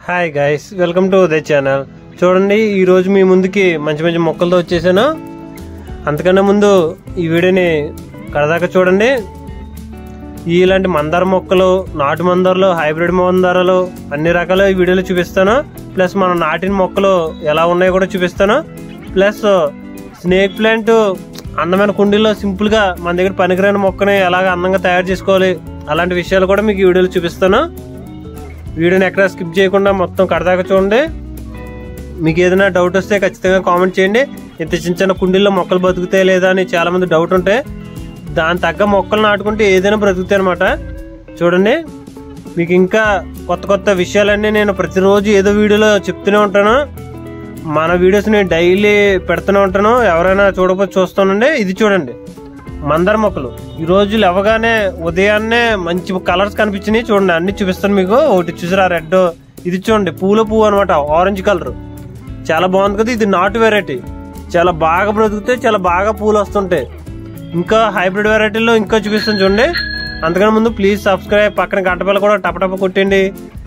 hi guys welcome to the channel చూడండి ఈ రోజు మీ ముందుకి మంచి మంచి మొక్కలతో వచ్చేసాను అంతకన్నా ముందు ఈ వీడియోని కడదాకా చూడండి ఇలాంటి మందార మొక్కలు నాటు మందారాలు హైబ్రిడ్ మందారాలు అన్ని రకాల ఈ వీడియోలో చూపిస్తాను ప్లస్ మన నాటిన మొక్కలు ఎలా ఉన్నాయో కూడా చూపిస్తాను ప్లస్ స్నేక్ ప్లాంట్ అందమైన కుండీలో సింపుల్ గా మన దగ్గర పనికిరాని మొక్కని ఎలాగ అందంగా తయారు చేసుకోవాలి అలాంటి విషయాలు కూడా మీకు ఈ వీడియోలో చూపిస్తాను వీడియోని ఎక్కడ స్కిప్ చేయకుండా మొత్తం కడదాకా చూడండి మీకు ఏదైనా డౌట్ వస్తే ఖచ్చితంగా కామెంట్ చేయండి ఇంత చిన్న చిన్న కుండీల్లో మొక్కలు బతుకుతాయి లేదా అని చాలా మంది డౌట్ ఉంటాయి దాని తగ్గ మొక్కలు నాటుకుంటే ఏదైనా బ్రతుకుతాయి అనమాట చూడండి మీకు ఇంకా కొత్త కొత్త విషయాలన్నీ నేను ప్రతిరోజు ఏదో వీడియోలో చెప్తూనే ఉంటాను మన వీడియోస్ నేను డైలీ పెడుతూనే ఉంటాను ఎవరైనా చూడకపోతే చూస్తానండి ఇది చూడండి మందార మొక్కలు ఈ రోజు లేవగానే ఉదయాన్నే మంచి కలర్స్ కనిపించినాయి చూడండి అన్ని చూపిస్తాను మీకు ఒకటి చూసారా రెడ్ ఇది చూడండి పూల పువ్వు అనమాట ఆరెంజ్ కలర్ చాలా బాగుంది కదా ఇది నాటు వెరైటీ చాలా బాగా బ్రతుకుతాయి చాలా బాగా పూలు వస్తుంటాయి ఇంకా హైబ్రిడ్ వెరైటీలో ఇంకా చూపిస్తాను చూడండి అంతకన్నా ముందు ప్లీజ్ సబ్స్క్రైబ్ పక్కన గంట పిల్ల కూడా టపటప కొట్టండి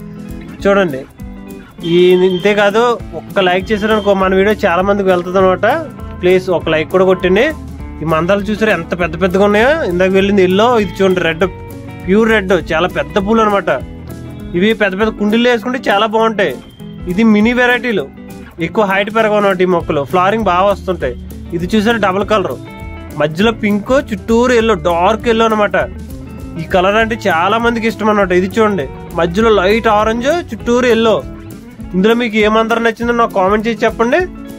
చూడండి ఈ ఇంతే కాదు ఒక్క లైక్ చేశారనుకో మన వీడియో చాలా మందికి వెళ్తుంది అనమాట ప్లీజ్ ఒక లైక్ కూడా కొట్టండి ఈ మందాలు చూసారు ఎంత పెద్ద పెద్దగా ఉన్నాయో ఇందాక వెళ్ళింది ఎల్లో ఇది చూడండి రెడ్ ప్యూర్ రెడ్ చాలా పెద్ద పూలు అనమాట ఇవి పెద్ద పెద్ద కుండీలు వేసుకుంటే చాలా బాగుంటాయి ఇది మినీ వెరైటీలు ఎక్కువ హైట్ పెరగనమాట ఈ మొక్కలు ఫ్లవరింగ్ బాగా వస్తుంటాయి ఇది చూసారు డబుల్ కలర్ మధ్యలో పింక్ చుట్టూరు ఎల్లో డార్క్ ఎల్లో అనమాట ఈ కలర్ అంటే చాలా మందికి ఇష్టం అనమాట ఇది చూడండి మధ్యలో లైట్ ఆరెంజ్ చుట్టూరు ఎల్లో ఇందులో మీకు ఏ మందరం నచ్చిందో నాకు కామెంట్ చేసి చెప్పండి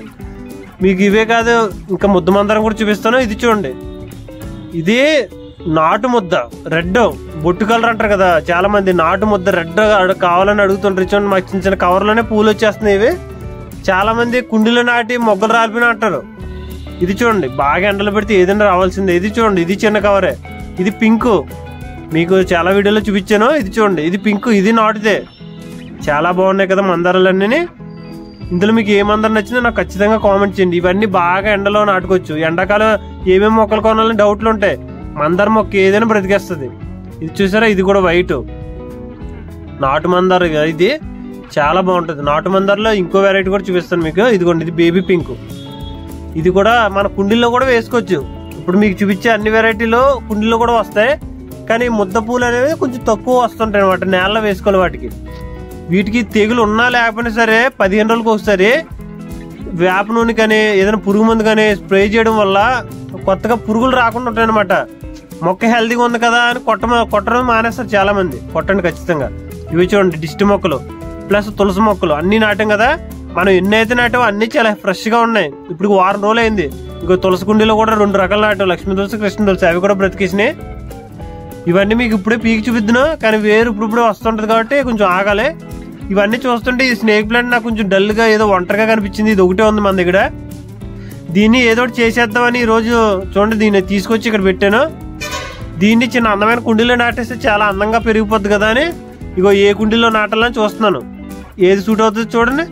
మీకు ఇవే కాదు ఇంకా ముద్ద మందరం కూడా చూపిస్తాను ఇది చూడండి ఇది నాటు ముద్ద రెడ్ బొట్టు కలర్ అంటారు కదా చాలా మంది నాటు ముద్ద రెడ్ కావాలని అడుగుతుంటారు చూడండి మాకు చిన్న చిన్న కవర్లోనే పూలు వచ్చేస్తున్నాయి ఇవి చాలా మంది కుండీలో నాటి మొగ్గలు రాలిపోయిన అంటారు ఇది చూడండి బాగా ఎండలు పెడితే ఏదైనా రావాల్సిందే ఇది చూడండి ఇది చిన్న కవరే ఇది పింక్ మీకు చాలా వీడియోలో చూపించాను ఇది చూడండి ఇది పింక్ ఇది నాటుదే చాలా బాగున్నాయి కదా మందారాలన్నీ ఇందులో మీకు ఏ మందరం నచ్చిందో నాకు ఖచ్చితంగా కామెంట్ చేయండి ఇవన్నీ బాగా ఎండలో నాటుకోవచ్చు ఎండాకాలం ఏమేమి మొక్కలు కొనాలని డౌట్లు ఉంటాయి మందార మొక్క ఏదైనా బ్రతికేస్తుంది ఇది చూసారా ఇది కూడా వైట్ నాటు మందార ఇది చాలా బాగుంటుంది నాటు మందారలో ఇంకో వెరైటీ కూడా చూపిస్తాను మీకు ఇదిగోండి ఇది బేబీ పింక్ ఇది కూడా మన కుండీల్లో కూడా వేసుకోవచ్చు ఇప్పుడు మీకు చూపించే అన్ని వెరైటీలు కుండీల్లో కూడా వస్తాయి కానీ ముద్ద పూలు అనేవి కొంచెం తక్కువ వస్తుంటాయి అనమాట నేలలో వేసుకోవాలి వాటికి వీటికి తెగులు ఉన్నా లేకపోయినా సరే పదిహేను రోజులకు ఒకసారి వేప నూనె కానీ ఏదైనా పురుగు మందు కానీ స్ప్రే చేయడం వల్ల కొత్తగా పురుగులు రాకుండా ఉంటాయి అనమాట మొక్క హెల్తీగా ఉంది కదా అని కొట్ట కొట్టడం మానేస్తారు చాలా మంది కొట్టండి ఖచ్చితంగా ఇవి చూడండి దిష్టి మొక్కలు ప్లస్ తులసి మొక్కలు అన్ని నాటాం కదా మనం ఎన్ని అయితే నాటామో అన్ని చాలా ఫ్రెష్ గా ఉన్నాయి ఇప్పుడు వారం రోజులు అయింది ఇంకో తులసి కుండీలో కూడా రెండు రకాలు నాటాం లక్ష్మీ తులసి కృష్ణ తులసి అవి కూడా బ్రతికేసినాయి ఇవన్నీ మీకు ఇప్పుడే పీకి చూపిద్దును కానీ వేరు ఇప్పుడు ఇప్పుడే వస్తుంటది కాబట్టి కొంచెం ఆగాలి ఇవన్నీ చూస్తుంటే ఈ స్నేక్ ప్లాంట్ నాకు కొంచెం డల్ గా ఏదో ఒంటరిగా కనిపించింది ఇది ఒకటే ఉంది మన దగ్గర దీన్ని ఏదో ఒకటి చేసేద్దామని ఈ రోజు చూడండి దీన్ని తీసుకొచ్చి ఇక్కడ పెట్టాను దీన్ని చిన్న అందమైన కుండీలో నాటేస్తే చాలా అందంగా పెరిగిపోద్ది కదా అని ఇగో ఏ కుండీలో నాటాలని చూస్తున్నాను ఏది సూట్ అవుతుంది చూడండి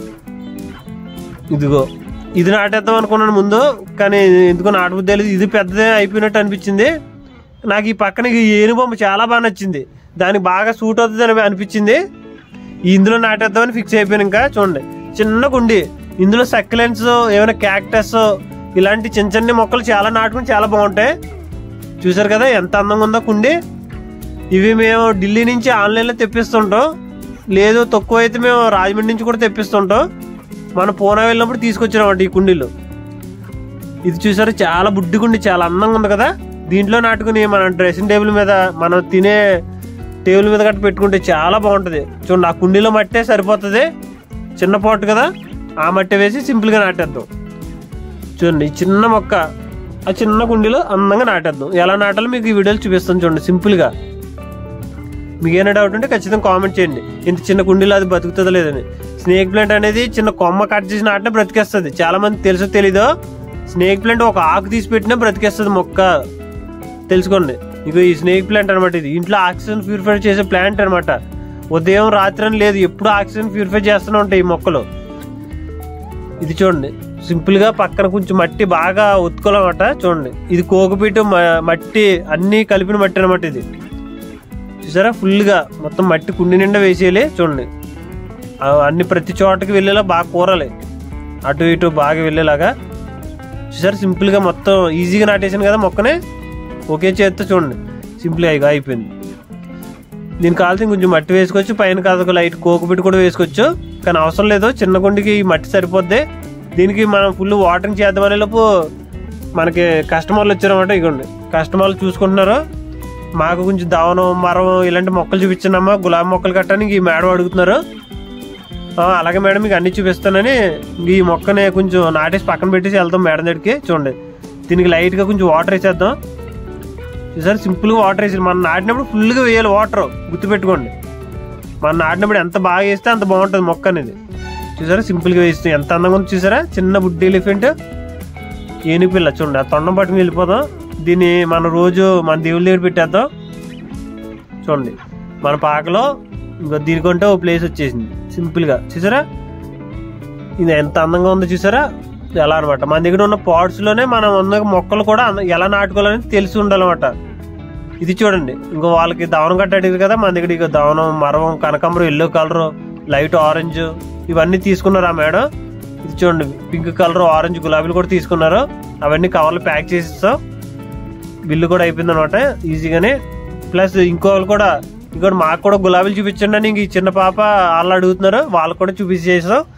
ఇదిగో ఇది నాటేద్దాం అనుకున్నాను ముందు కానీ ఎందుకో నాటబుద్ధి లేదు ఇది పెద్దదే అయిపోయినట్టు అనిపించింది నాకు ఈ పక్కన ఈ ఏనుబొమ్మ చాలా బాగా నచ్చింది దానికి బాగా సూట్ అవుతుంది అని అనిపించింది ఇందులో నాటేద్దామని ఫిక్స్ అయిపోయాను ఇంకా చూడండి చిన్న కుండి ఇందులో సక్యులెంట్స్ ఏమైనా క్యాక్టస్ ఇలాంటి చిన్న చిన్న మొక్కలు చాలా నాటుకుని చాలా బాగుంటాయి చూసారు కదా ఎంత అందంగా ఉందో కుండి ఇవి మేము ఢిల్లీ నుంచి ఆన్లైన్లో తెప్పిస్తుంటాం లేదు తక్కువ అయితే మేము రాజమండ్రి నుంచి కూడా తెప్పిస్తుంటాం మన పూనా వెళ్ళినప్పుడు తీసుకొచ్చినామంట ఈ కుండీలు ఇది చూసారు చాలా బుడ్డి కుండి చాలా అందంగా ఉంది కదా దీంట్లో నాటుకుని మన డ్రెస్సింగ్ టేబుల్ మీద మనం తినే టేబుల్ మీద గట్ట పెట్టుకుంటే చాలా బాగుంటుంది చూడండి ఆ కుండీలో మట్టే సరిపోతుంది చిన్న పాటు కదా ఆ మట్టి వేసి సింపుల్గా నాటేద్దాం చూడండి ఈ చిన్న మొక్క ఆ చిన్న కుండీలో అందంగా నాటేద్దాం ఎలా నాటాలో మీకు ఈ వీడియోలు చూపిస్తాను చూడండి సింపుల్గా మీకు ఏమైనా డౌట్ ఉంటే ఖచ్చితంగా కామెంట్ చేయండి ఇంత చిన్న కుండీలో అది బతుకుతుందో లేదని స్నేక్ ప్లాంట్ అనేది చిన్న కొమ్మ కట్ చేసి నాటినా బ్రతికేస్తుంది చాలా మంది తెలుసో తెలీదో స్నేక్ ప్లాంట్ ఒక ఆకు తీసి పెట్టినా బ్రతికేస్తుంది మొక్క తెలుసుకోండి ఇక ఈ స్నేక్ ప్లాంట్ అనమాట ఇది ఇంట్లో ఆక్సిజన్ ప్యూరిఫై చేసే ప్లాంట్ అనమాట ఉదయం రాత్రి అని లేదు ఎప్పుడు ఆక్సిజన్ ప్యూరిఫై చేస్తూనే ఉంటాయి ఈ మొక్కలు ఇది చూడండి సింపుల్ గా పక్కన కొంచెం మట్టి బాగా ఉత్తుకోవాలన్నమాట చూడండి ఇది కోకపీటు మ- మట్టి అన్ని కలిపిన మట్టి అనమాట ఇది చూసారా ఫుల్ గా మొత్తం మట్టి కుండి నిండా వేసేయాలి చూడండి ఆ అన్ని ప్రతి చోటకి వెళ్ళేలా బాగా కూరాలి అటు ఇటు బాగా వెళ్ళేలాగా చూసారు సింపుల్గా మొత్తం ఈజీగా నాటేసాను కదా మొక్కనే ఒకే చేత్తో చూడండి సింపుల్గా ఇక అయిపోయింది దీనికి కావాల్సిన కొంచెం మట్టి వేసుకోవచ్చు పైన కాదు లైట్ కోకు పెట్టి కూడా వేసుకోవచ్చు కానీ అవసరం లేదు చిన్న గుండికి ఈ మట్టి సరిపోద్ది దీనికి మనం ఫుల్ వాటరింగ్ చేద్దామనే లోపు మనకి కస్టమర్లు వచ్చారన్నమాట ఇగోండి కస్టమర్లు చూసుకుంటున్నారు మాకు కొంచెం దవనం మరం ఇలాంటి మొక్కలు చూపించానమ్మా గులాబీ మొక్కలు కట్టడానికి ఈ మేడం అడుగుతున్నారు ఆ, అలాగే మేడం మీకు అన్ని చూపిస్తానని ఈ మొక్కని కొంచెం నాటేసి పక్కన పెట్టేసి వెళ్తాం మేడం దగ్గరికి చూడండి దీనికి లైట్గా కొంచెం వాటర్ వేసేద్దాం చూసారు సింపుల్గా వాటర్ వేసి మనం నాటినప్పుడు ఫుల్గా వేయాలి వాటర్ గుర్తుపెట్టుకోండి మనం నాటినప్పుడు ఎంత బాగా వేస్తే అంత బాగుంటుంది మొక్క అనేది చూసారా సింపుల్గా వేస్తే ఎంత అందంగా ఉంది చూసారా చిన్న బుడ్డి ఎలిఫెంట్ ఏనుగు పిల్ల చూడండి ఆ తొండం పట్టుకుని వెళ్ళిపోదాం దీన్ని మన రోజు మన దేవుళ్ళ దగ్గర పెట్టేద్దాం చూడండి మన పాకలో ఇంకో దీనికంటే ఓ ప్లేస్ వచ్చేసింది సింపుల్గా చూసారా ఇది ఎంత అందంగా ఉందో చూసారా ఎలా అనమాట మన దగ్గర ఉన్న పాట్స్ లోనే మనం ఉన్న మొక్కలు కూడా అంద- ఎలా నాటుకోవాలని తెలిసి ఉండాలన్నమాట ఇది చూడండి ఇంకో వాళ్ళకి దవనం కట్ట అడిగారు కదా మన దగ్గర ఇక దవనం మరవం కనకాంబరం ఎల్లో కలర్ లైట్ ఆరెంజ్ ఇవన్నీ తీసుకున్నారు ఆ మేడం ఇది చూడండి పింక్ కలర్ ఆరెంజ్ గులాబీలు కూడా తీసుకున్నారు అవన్నీ కవర్లు ప్యాక్ చేసి ఇస్తాం బిల్లు కూడా అయిపోయింది అనమాట ఈజీగానే ప్లస్ ఇంకోళ్ళు కూడా ఇంకోటి మాకు కూడా గులాబీలు చూపించండి అని ఇంక ఈ చిన్న పాప వాళ్ళు అడుగుతున్నారు వాళ్ళకి కూడా చూపించేసాం